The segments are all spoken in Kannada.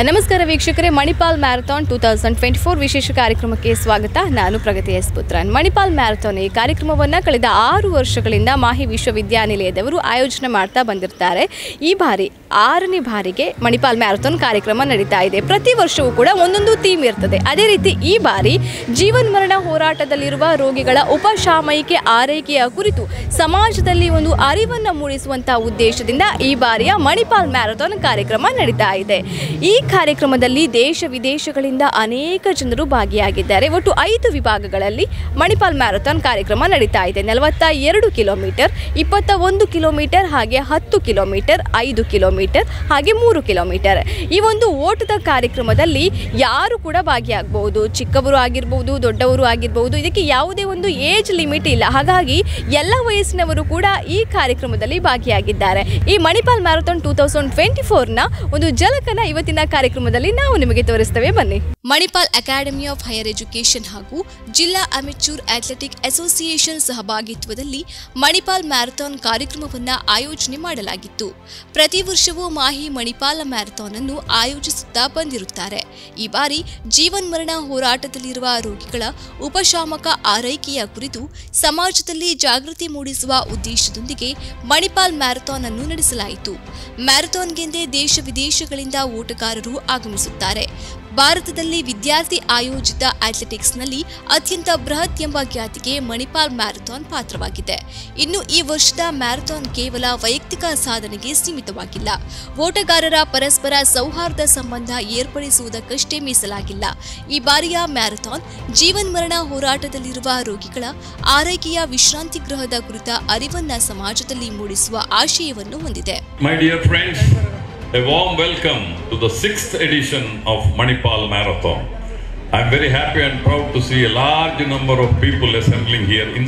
ನಮಸ್ಕಾರ ವೀಕ್ಷಕರೇ Manipal marathon two thousand twenty four ವಿಶೇಷ ಕಾರ್ಯಕ್ರಮಕ್ಕೆ ಸ್ವಾಗತ ನಾನು ಪ್ರಗತಿ ಎಸ್ ಪುತ್ರನ್ ಮಣಿಪಾಲ್ ಮ್ಯಾರಥಾನ್ ಈ ಕಾರ್ಯಕ್ರಮವನ್ನು ಕಳೆದ ಆರು ವರ್ಷಗಳಿಂದ ಮಾಹಿ ವಿಶ್ವವಿದ್ಯಾನಿಲಯದವರು ಆಯೋಜನೆ ಮಾಡ್ತಾ ಬಂದಿರ್ತಾರೆ ಈ ಬಾರಿ ಆರನೇ ಬಾರಿಗೆ ಮಣಿಪಾಲ್ ಮ್ಯಾರಥಾನ್ ಕಾರ್ಯಕ್ರಮ ನಡೀತಾ ಇದೆ ಪ್ರತಿ ವರ್ಷವೂ ಕೂಡ ಒಂದೊಂದು ಥೀಮ್ ಇರ್ತದೆ ಅದೇ ರೀತಿ ಈ ಬಾರಿ ಜೀವನ್ ಮರಣ ಹೋರಾಟದಲ್ಲಿರುವ ರೋಗಿಗಳ ಉಪಶಾಮಯಿಕೆ ಆರೈಕೆಯ ಕುರಿತು ಸಮಾಜದಲ್ಲಿ ಒಂದು ಅರಿವನ್ನು ಮೂಡಿಸುವಂತಹ ಉದ್ದೇಶದಿಂದ ಈ ಬಾರಿಯ ಮಣಿಪಾಲ್ ಮ್ಯಾರಥಾನ್ ಕಾರ್ಯಕ್ರಮ ನಡೀತಾ ಇದೆ ಈ ಕಾರ್ಯಕ್ರಮದಲ್ಲಿ ದೇಶ ವಿದೇಶಗಳಿಂದ ಅನೇಕ ಜನರು ಭಾಗಿಯಾಗಿದ್ದಾರೆ ಒಟ್ಟು ಐದು ವಿಭಾಗಗಳಲ್ಲಿ ಮಣಿಪಾಲ್ ಮ್ಯಾರಥಾನ್ ಕಾರ್ಯಕ್ರಮ ನಡೀತಾ ಇದೆ ನಲವತ್ತ ಎರಡು ಕಿಲೋಮೀಟರ್ ಇಪ್ಪತ್ತ ಒಂದು ಕಿಲೋಮೀಟರ್ ಹಾಗೆ ಹತ್ತು ಕಿಲೋಮೀಟರ್ ಐದು ಕಿಲೋಮೀಟರ್ ಹಾಗೆ ಮೂರು ಕಿಲೋಮೀಟರ್ ಈ ಒಂದು ಓಟದ ಕಾರ್ಯಕ್ರಮದಲ್ಲಿ ಯಾರು ಕೂಡ ಭಾಗಿಯಾಗಬಹುದು ಚಿಕ್ಕವರು ಆಗಿರ್ಬೋದು ದೊಡ್ಡವರು ಆಗಿರ್ಬೋದು ಇದಕ್ಕೆ ಯಾವುದೇ ಒಂದು ಏಜ್ ಲಿಮಿಟ್ ಇಲ್ಲ ಹಾಗಾಗಿ ಎಲ್ಲ ವಯಸ್ಸಿನವರು ಕೂಡ ಈ ಕಾರ್ಯಕ್ರಮದಲ್ಲಿ ಭಾಗಿಯಾಗಿದ್ದಾರೆ ಈ Manipal marathon two thousand twenty ಫೋರ್ನ ಒಂದು ಜಲಕನ ಇವತ್ತಿನ ಕಾರ್ಯಕ್ರಮದಲ್ಲಿ ನಾವು ನಿಮಗೆ ತೋರಿಸ್ತೇವೆ ಬನ್ನಿ Manipal academy of higher education ಹಾಗೂ ಜಿಲ್ಲಾ ಅಮೆಚೂರ್ ಅಥ್ಲೆಟಿಕ್ ಅಸೋಸಿಯೇಷನ್ ಸಹಭಾಗಿತ್ವದಲ್ಲಿ ಮಣಿಪಾಲ್ ಮ್ಯಾರಥಾನ್ ಕಾರ್ಯಕ್ರಮವನ್ನು ಆಯೋಜನೆ ಮಾಡಲಾಗಿತ್ತು ಪ್ರತಿ ವರ್ಷವೂ ಮಾಹಿ ಮಣಿಪಾಲ ಮ್ಯಾರಥಾನ್ ಅನ್ನು ಆಯೋಜಿಸುತ್ತಾ ಬಂದಿರುತ್ತಾರೆ ಈ ಬಾರಿ ಜೀವನ್ ಮರಣ ಹೋರಾಟದಲ್ಲಿರುವ ರೋಗಿಗಳ ಉಪಶಾಮಕ ಆರೈಕೆಯ ಕುರಿತು ಸಮಾಜದಲ್ಲಿ ಜಾಗೃತಿ ಮೂಡಿಸುವ ಉದ್ದೇಶದೊಂದಿಗೆ ಮಣಿಪಾಲ್ ಮ್ಯಾರಥಾನ್ ಅನ್ನು ನಡೆಸಲಾಯಿತು ಮ್ಯಾರಥಾನ್ಗೆಂದೇ ದೇಶ ವಿದೇಶಗಳಿಂದ ಓಟಗಾರರು ಆಗಮಿಸುತ್ತಾರೆ ಭಾರತದಲ್ಲಿ ವಿದ್ಯಾರ್ಥಿ ಆಯೋಜಿತ ಅಥ್ಲೆಟಿಕ್ಸ್ನಲ್ಲಿ ಅತ್ಯಂತ ಬೃಹತ್ ಎಂಬ ಖ್ಯಾತಿಗೆ ಮಣಿಪಾಲ್ ಮ್ಯಾರಥಾನ್ ಪಾತ್ರವಾಗಿದೆ ಇನ್ನು ಈ ವರ್ಷದ ಮ್ಯಾರಥಾನ್ ಕೇವಲ ವೈಯಕ್ತಿಕ ಸಾಧನೆಗೆ ಸೀಮಿತವಾಗಿಲ್ಲ ಓಟಗಾರರ ಪರಸ್ಪರ ಸೌಹಾರ್ದ ಸಂಬಂಧ ಏರ್ಪಡಿಸುವುದಕ್ಕಷ್ಟೇ ಮೀಸಲಾಗಿಲ್ಲ ಈ ಬಾರಿಯ ಮ್ಯಾರಥಾನ್ ಜೀವನ್ ಮರಣ ಹೋರಾಟದಲ್ಲಿರುವ ರೋಗಿಗಳ ಆರೈಕೆಯ ವಿಶ್ರಾಂತಿ ಗೃಹದ ಕುರಿತ ಅರಿವನ್ನ ಸಮಾಜದಲ್ಲಿ ಮೂಡಿಸುವ ಆಶಯವನ್ನು ಹೊಂದಿದೆ My dear friends, a warm welcome to the sixth edition of Manipal Marathon. I'm very happy and proud to see a large number of people assembling here, in,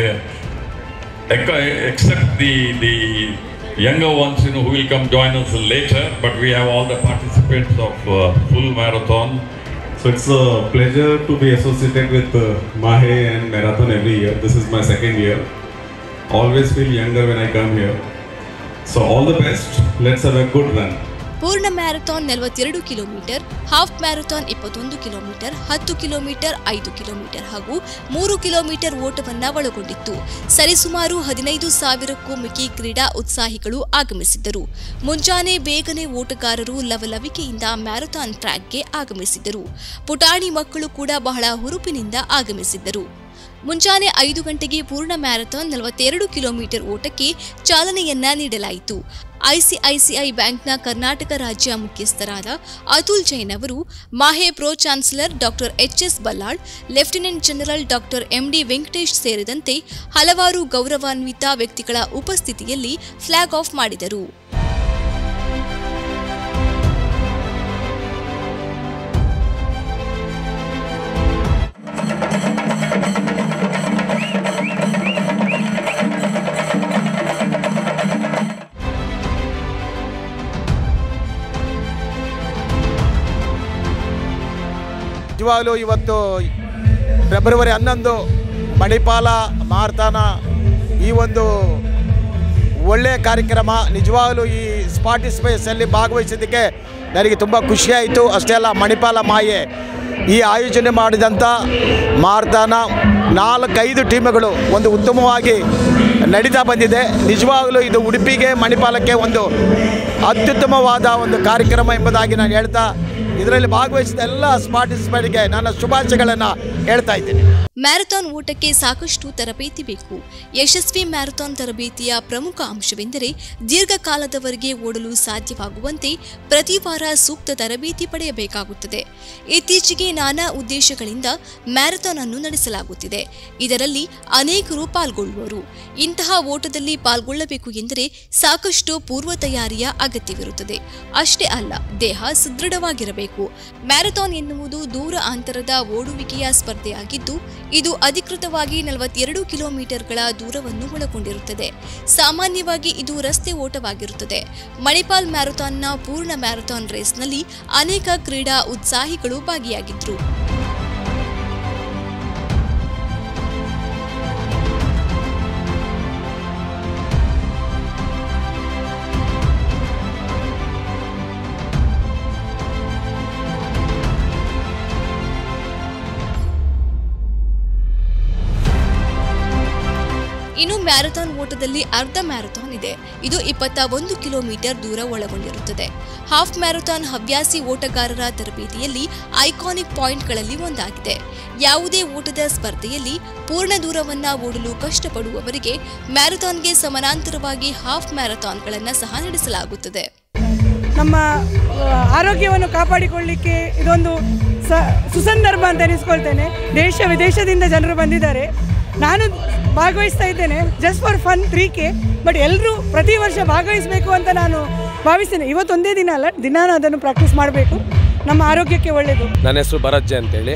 uh, ec- except the, the younger ones you know, who will come join us later, but we have all the participants of uh, full marathon. So it's a pleasure to be associated with uh, Mahe and Marathon every year. This is my second year. Always feel younger when I come here. So all the best. Let's have a good run. ಪೂರ್ಣ ಮ್ಯಾರಥಾನ್ ನಲವತ್ತೆರಡು ಕಿಲೋಮೀಟರ್ ಹಾಫ್ ಮ್ಯಾರಥಾನ್ ಇಪ್ಪತ್ತೊಂದು ಕಿಲೋಮೀಟರ್ ಹತ್ತು ಕಿಲೋಮೀಟರ್ ಐದು ಕಿಲೋಮೀಟರ್ ಹಾಗೂ ಮೂರು ಕಿಲೋಮೀಟರ್ ಓಟವನ್ನ ಒಳಗೊಂಡಿತ್ತು ಸರಿಸುಮಾರು ಹದಿನೈದು ಸಾವಿರಕ್ಕೂ ಮಿಕ್ಕಿ ಕ್ರೀಡಾ ಉತ್ಸಾಹಿಗಳು ಆಗಮಿಸಿದ್ದರು ಮುಂಜಾನೆ ಬೇಗನೆ ಓಟಗಾರರು ಲವಲವಿಕೆಯಿಂದ ಮ್ಯಾರಥಾನ್ ಟ್ರ್ಯಾಕ್ಗೆ ಆಗಮಿಸಿದ್ದರು ಪುಟಾಣಿ ಮಕ್ಕಳು ಕೂಡ ಬಹಳ ಹುರುಪಿನಿಂದ ಆಗಮಿಸಿದ್ದರು ಮುಂಜಾನೆ ಐದು ಗಂಟೆಗೆ ಪೂರ್ಣ ಮ್ಯಾರಥಾನ್ ನಲವತ್ತೆರಡು ಕಿಲೋಮೀಟರ್ ಓಟಕ್ಕೆ ಚಾಲನೆಯನ್ನ ನೀಡಲಾಯಿತು ಐಸಿಐಸಿಐ ಬ್ಯಾಂಕ್ನ ಕರ್ನಾಟಕ ರಾಜ್ಯ ಮುಖ್ಯಸ್ಥರಾದ ಅತುಲ್ ಜೈನ್ ಅವರು MAHE pro chancellor doctor H S Ballal lieutenant general doctor MD Venkatesh ಸೇರಿದಂತೆ ಹಲವಾರು ಗೌರವಾನ್ವಿತ ವ್ಯಕ್ತಿಗಳ ಉಪಸ್ಥಿತಿಯಲ್ಲಿ ಫ್ಲಾಗ್ ಆಫ್ ಮಾಡಿದರು ನಿಜವಾಗಲೂ ಇವತ್ತು ಫೆಬ್ರವರಿ ಹನ್ನೊಂದು ಮಣಿಪಾಲ ಮಾರ್ತಾನ ಈ ಒಂದು ಒಳ್ಳೆಯ ಕಾರ್ಯಕ್ರಮ ನಿಜವಾಗಲೂ ಈ ಸ್ಪಾಟಿ ಸ್ಪೇಸಲ್ಲಿ ಭಾಗವಹಿಸಿದ್ದಕ್ಕೆ ನನಗೆ ತುಂಬ ಖುಷಿಯಾಯಿತು ಅಷ್ಟೇ ಅಲ್ಲ ಮಣಿಪಾಲ ಮಾಯೆ ಈ ಆಯೋಜನೆ ಮಾಡಿದಂಥ ಮಾರ್ತಾನ ನಾಲ್ಕೈದು ಟೀಮ್ಗಳು ಒಂದು ಉತ್ತಮವಾಗಿ ನಡೀತಾ ಬಂದಿದೆ ನಿಜವಾಗಲೂ ಇದು ಉಡುಪಿಗೆ ಮಣಿಪಾಲಕ್ಕೆ ಒಂದು ಅತ್ಯುತ್ತಮವಾದ ಒಂದು ಕಾರ್ಯಕ್ರಮ ಎಂಬುದಾಗಿ ನಾನು ಹೇಳ್ತಾ ಇದರಲ್ಲಿ ಭಾಗವಹಿಸಿದ ಎಲ್ಲ ಪಾರ್ಟಿಸಿಪೇಟ್ಗೆ ನನ್ನ ಶುಭಾಶಯಗಳನ್ನು ಹೇಳ್ತಾ ಇದ್ದೀನಿ ಮ್ಯಾರಥಾನ್ ಓಟಕ್ಕೆ ಸಾಕಷ್ಟು ತರಬೇತಿ ಬೇಕು ಯಶಸ್ವಿ ಮ್ಯಾರಥಾನ್ ತರಬೇತಿಯ ಪ್ರಮುಖ ಅಂಶವೆಂದರೆ ದೀರ್ಘಕಾಲದವರೆಗೆ ಓಡಲು ಸಾಧ್ಯವಾಗುವಂತೆ ಪ್ರತಿ ವಾರ ಸೂಕ್ತ ತರಬೇತಿ ಪಡೆಯಬೇಕಾಗುತ್ತದೆ ಇತ್ತೀಚೆಗೆ ನಾನಾ ಉದ್ದೇಶಗಳಿಂದ ಮ್ಯಾರಥಾನ್ ಅನ್ನು ನಡೆಸಲಾಗುತ್ತಿದೆ ಇದರಲ್ಲಿ ಅನೇಕರು ಪಾಲ್ಗೊಳ್ಳುವರು ಇಂತಹ ಓಟದಲ್ಲಿ ಪಾಲ್ಗೊಳ್ಳಬೇಕು ಎಂದರೆ ಸಾಕಷ್ಟು ಪೂರ್ವ ತಯಾರಿಯ ಅಗತ್ಯವಿರುತ್ತದೆ ಅಷ್ಟೇ ಅಲ್ಲ ದೇಹ ಸುದೃಢವಾಗಿರಬೇಕು ಮ್ಯಾರಥಾನ್ ಎನ್ನುವುದು ದೂರ ಅಂತರದ ಓಡುವಿಕೆಯ ಸ್ಪರ್ಧೆಯಾಗಿದ್ದು ಇದು ಅಧಿಕೃತವಾಗಿ ನಲವತ್ತೆರಡು ಕಿಲೋಮೀಟರ್ಗಳ ದೂರವನ್ನು ಒಳಗೊಂಡಿರುತ್ತದೆ ಸಾಮಾನ್ಯವಾಗಿ ಇದು ರಸ್ತೆ ಓಟವಾಗಿರುತ್ತದೆ ಮಣಿಪಾಲ್ ಮ್ಯಾರಥಾನ್ನ ಪೂರ್ಣ ಮ್ಯಾರಥಾನ್ ರೇಸ್ನಲ್ಲಿ ಅನೇಕ ಕ್ರೀಡಾ ಉತ್ಸಾಹಿಗಳು ಭಾಗಿಯಾಗಿದ್ರು ಇನ್ನು ಮ್ಯಾರಥಾನ್ ಓಟದಲ್ಲಿ ಅರ್ಧ ಮ್ಯಾರಥಾನ್ ಇದೆ ಇದು ಇಪ್ಪತ್ತ ಒಂದು ಕಿಲೋಮೀಟರ್ ದೂರ ಒಳಗೊಂಡಿರುತ್ತದೆ ಹಾಫ್ ಮ್ಯಾರಥಾನ್ ಹವ್ಯಾಸಿ ಓಟಗಾರರ ತರಬೇತಿಯಲ್ಲಿ ಐಕಾನಿಕ್ ಪಾಯಿಂಟ್ಗಳಲ್ಲಿ ಒಂದಾಗಿದೆ ಯಾವುದೇ ಓಟದ ಸ್ಪರ್ಧೆಯಲ್ಲಿ ಪೂರ್ಣ ದೂರವನ್ನ ಓಡಲು ಕಷ್ಟಪಡುವವರಿಗೆ ಮ್ಯಾರಥಾನ್ಗೆ ಸಮಾನಾಂತರವಾಗಿ ಹಾಫ್ ಮ್ಯಾರಥಾನ್ಗಳನ್ನು ಸಹ ನಡೆಸಲಾಗುತ್ತದೆ ನಮ್ಮ ಆ, ಆರೋಗ್ಯವನ್ನು ಕಾಪಾಡಿಕೊಳ್ಳಿಕ್ಕೆ ಇದೊಂದು ಸ ಸುಸಂದರ್ಭ ಅಂತ ಎನಿಸ್ಕೊಳ್ತೇನೆ ದೇಶ ವಿದೇಶದಿಂದ ಜನರು ಬಂದಿದ್ದಾರೆ ನಾನು ಭಾಗವಹಿಸ್ತಾ ಇದ್ದೇನೆ just for fun three K but ಎಲ್ಲರೂ ಪ್ರತಿ ವರ್ಷ ಭಾಗವಹಿಸಬೇಕು ಅಂತ ನಾನು ಭಾವಿಸ್ತೇನೆ ಇವತ್ತೊಂದೇ ದಿನ ಅಲ್ಲ ದಿನ ಅದನ್ನು ಪ್ರಾಕ್ಟೀಸ್ ಮಾಡಬೇಕು ನಮ್ಮ ಆರೋಗ್ಯಕ್ಕೆ ಒಳ್ಳೆಯದು ನನ್ನ ಹೆಸರು ಭರತ್ ಜೆ ಅಂತೇಳಿ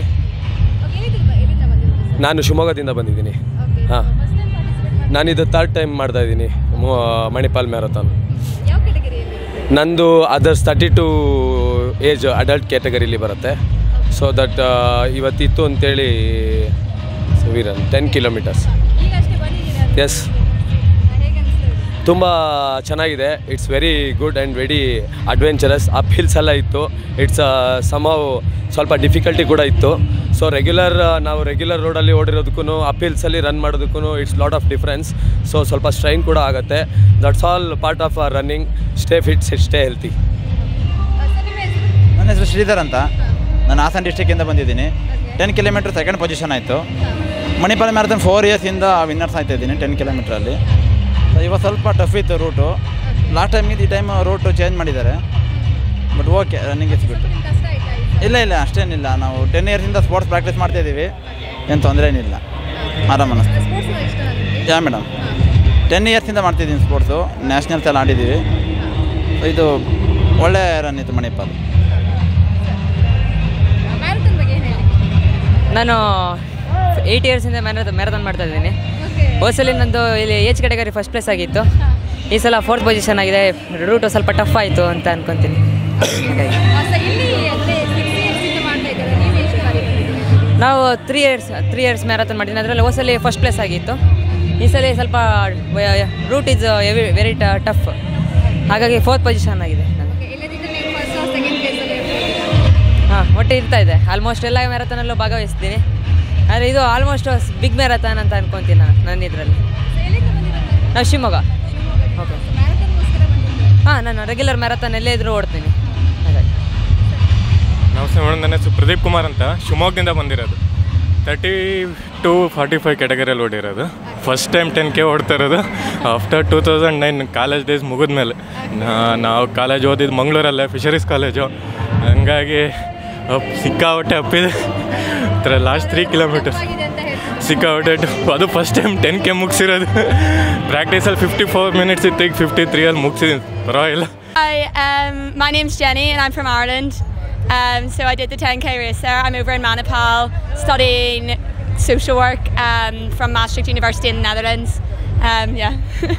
ನಾನು ಶಿವಮೊಗ್ಗದಿಂದ ಬಂದಿದ್ದೀನಿ ಹಾಂ ನಾನಿದು ಥರ್ಡ್ ಟೈಮ್ ಮಾಡ್ತಾ ಇದ್ದೀನಿ ಮಣಿಪಾಲ್ ಮ್ಯಾರಥಾನ್ ನಂದು others thirty two age adult ಕ್ಯಾಟಗರಿಲಿ ಬರುತ್ತೆ ಸೊ ದಟ್ ಇವತ್ತಿತ್ತು ಅಂತೇಳಿ ವೀರನ್ ಟೆನ್ ಕಿಲೋಮೀಟರ್ಸ್ ಎಸ್ ತುಂಬ ಚೆನ್ನಾಗಿದೆ it's very good and very adventurous up hills ಎಲ್ಲ ಇತ್ತು ಇಟ್ಸ್ ಸಮವ್ ಸ್ವಲ್ಪ ಡಿಫಿಕಲ್ಟಿ ಕೂಡ ಇತ್ತು ಸೊ ರೆಗ್ಯುಲರ್ ನಾವು ರೆಗ್ಯುಲರ್ ರೋಡಲ್ಲಿ ಓಡಿರೋದಕ್ಕೂ ಅಪ್ ಹಿಲ್ಸಲ್ಲಿ ರನ್ ಮಾಡೋದಕ್ಕೂ it's lot of difference so ಸ್ವಲ್ಪ ಸ್ಟ್ರೈನ್ ಕೂಡ ಆಗುತ್ತೆ that's all part of our running stay fit stay healthy ನನ್ನ ಹೆಸರು ಶ್ರೀಧರ್ ಅಂತ ನಾನು ಹಾಸನ ಡಿಸ್ಟಿಕ್ಕಿಂದ ಬಂದಿದ್ದೀನಿ ಟೆನ್ ಕಿಲೋಮೀಟ್ರ್ ಸೆಕೆಂಡ್ ಪೊಸಿಷನ್ ಆಯಿತು ಮಣಿಪಾಲ ಮ್ಯಾರಥಾನ್ ಫೋರ್ ಇಯರ್ಸಿಂದ ವಿನ್ನರ್ಸ್ ಆಯ್ತಾ ಇದ್ದೀನಿ ಟೆನ್ ಕಿಲೋಮೀಟ್ರಲ್ಲಿ ಇವಾಗ ಸ್ವಲ್ಪ ಟಫ್ ಇತ್ತು ರೂಟು ಲಾಸ್ಟ್ ಟೈಮಿಗೆ ಈ ಟೈಮ್ ರೂಟು ಚೇಂಜ್ ಮಾಡಿದ್ದಾರೆ ಬಟ್ ಓಕೆ ರನ್ನಿಂಗ್ ಇಸ್ ಬಿಟ್ಟು ಇಲ್ಲ ಇಲ್ಲ ಅಷ್ಟೇನಿಲ್ಲ ನಾವು ಟೆನ್ ಇಯರ್ಸಿಂದ ಸ್ಪೋರ್ಟ್ಸ್ ಪ್ರಾಕ್ಟೀಸ್ ಮಾಡ್ತಾಯಿದ್ದೀವಿ ಏನು ತೊಂದರೆ ಏನಿಲ್ಲ ಆರಾಮ ಅನ್ನಿಸ್ತು ಯಾ ಮೇಡಮ್ ಟೆನ್ ಇಯರ್ಸಿಂದ ಮಾಡ್ತಿದ್ದೀನಿ ಸ್ಪೋರ್ಟ್ಸು ನ್ಯಾಷನಲ್ಸ್ ಎಲ್ಲ ಆಡಿದ್ದೀವಿ So ಇದು ಒಳ್ಳೆ ರನ್ ಇತ್ತು ಮಣಿಪಾಲ್ ನಾನು ಏಯ್ಟ್ ಇಯರ್ಸಿಂದ ಮ್ಯಾರಥ ಮ್ಯಾರಥಾನ್ ಮಾಡ್ತಾ ಇದ್ದೀನಿ ಹೋಸಲಿ ನಂದು ಇಲ್ಲಿ ಏಜ್ ಕ್ಯಾಟಗರಿ ಫಸ್ಟ್ ಪ್ಲೇಸ್ ಆಗಿತ್ತು ಈ ಸಲ ಫೋರ್ತ್ ಪೊಸಿಷನ್ ಆಗಿದೆ ರೂಟು ಸ್ವಲ್ಪ ಟಫ್ ಆಯಿತು ಅಂತ ಅನ್ಕೊತೀನಿ ಹಾಗಾಗಿ ನಾವು three years three years marathon ಮಾಡಿದ್ದೀನಿ ಅದರಲ್ಲಿ ಹೋಸಲಿ ಫಸ್ಟ್ ಪ್ಲೇಸ್ ಆಗಿತ್ತು ಈ ಸಲ ಸ್ವಲ್ಪ ರೂಟ್ ಇಸ್ ವೆರಿ ಟಫ್ ಹಾಗಾಗಿ ಫೋರ್ತ್ ಪೊಸಿಷನ್ ಆಗಿದೆ ನನಗೆ ಹಾಂ ಒಟ್ಟು ಇರ್ತಾ ಇದೆ ಆಲ್ಮೋಸ್ಟ್ ಎಲ್ಲ ಮ್ಯಾರಥಾನಲ್ಲೂ ಭಾಗವಹಿಸ್ತೀನಿ ಆದರೆ ಇದು ಆಲ್ಮೋಸ್ಟ್ ಬಿಗ್ ಮ್ಯಾರಥಾನ್ ಅಂತ ಅನ್ಕೊತೀನಿ ನಾನು ನನ್ನ ಇದರಲ್ಲಿ ನಾವು ಶಿವಮೊಗ್ಗ ಓಕೆ ಹಾಂ ನಾನು ರೆಗ್ಯುಲರ್ ಮ್ಯಾರಥಾನ್ ಎಲ್ಲೇ ಇದ್ರೂ ಓಡ್ತೀನಿ ಹಾಗಾಗಿ ನಮಸ್ತೆ ಮೇಡಮ್ ನನ್ನ ಹೆಸರು ಪ್ರದೀಪ್ ಕುಮಾರ್ ಅಂತ ಶಿವಮೊಗ್ಗದಿಂದ ಬಂದಿರೋದು thirty to forty five ಕ್ಯಾಟಗರಿಯಲ್ಲಿ ಓಡಿರೋದು first time ten K ಓಡ್ತಾ ಇರೋದು after two thousand nine college days ಮುಗಿದ್ಮೇಲೆ ನಾ- ನಾವು ಕಾಲೇಜ್ ಓದಿದ್ದು ಮಂಗಳೂರಲ್ಲೇ ಫಿಶರೀಸ್ ಕಾಲೇಜು ಹಂಗಾಗಿ ಅಪ್ ಸಿಕ್ಕಾಪಟ್ಟೆ ಅಪ್ಪಿದೆ ಥರ ಲಾಸ್ಟ್ ತ್ರೀ ಕಿಲೋಮೀಟರ್ಸ್ ಸಿಕ್ಕಾಪಟ್ಟೆ ಟಫ್. ಅದು first time ten K ಮುಗಿಸಿರೋದು ಪ್ರಾಕ್ಟೀಸಲ್ಲಿ fifty four minutes ಇತ್ತು ಈಗ ಫಿಫ್ಟಿ ತ್ರೀಯಲ್ಲಿ ಮುಗಿಸಿದ್ದೀನಿ ಪರವಾಗಿಲ್ಲ Hi, um, my name's Jenny and I'm from Ireland. Um, so I did the 10k race there. I'm over in Manipal studying social work um, from Maastricht University in the Netherlands. Um, yeah.